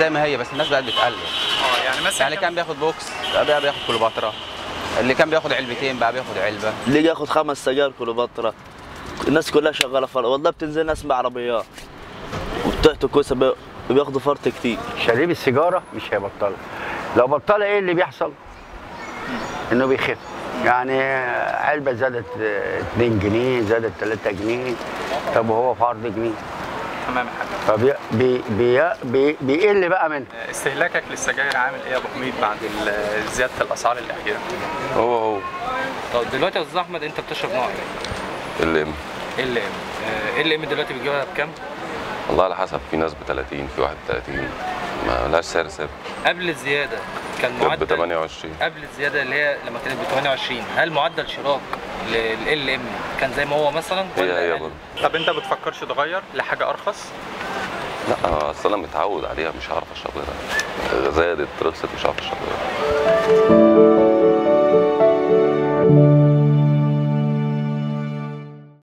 زي ما هي بس الناس بقت بتقلل اه يعني مثلا يعني اللي كان بياخد بوكس بقى بقى بياخد كليوباترا اللي كان بياخد علبتين بقى بياخد علبه اللي ياخد خمس سجاير كليوباترا الناس كلها شغاله فرق والله بتنزل ناس بعربيات وبتحت كوسه بي- بياخدوا فرط كتير شريب السيجاره مش هيبطلها لو بطلها ايه اللي بيحصل انه بيخف يعني علبه زادت آه، 2 جنيه زادت 3 جنيه طب وهو في عرض جنيه تمام يا حاج فبي بي بي بي بيقل بقى منه استهلاكك للسجاير عامل ايه يا ابو حميد بعد ال- زياده الاسعار الاخيره؟ هو هو طب دلوقتي يا استاذ احمد انت بتشرب نوع ايه؟ ال ام ال ام ال ام دلوقتي بتجيبها بكام؟ والله على حسب في ناس ب 30 في واحد ب 30 ما لهاش سعر ثابت قبل الزياده كان كانت ب معدل 28 قبل الزياده اللي هي لما كانت ب 28 هل معدل شراك لل ام كان زي ما هو مثلا هي ولا هي أقل؟ برضه طب انت بتفكرش تغير لحاجه ارخص؟ لا اصل انا متعود عليها مش هعرف اشرب غيرها زادت رخصت مش هعرف اشرب غيرها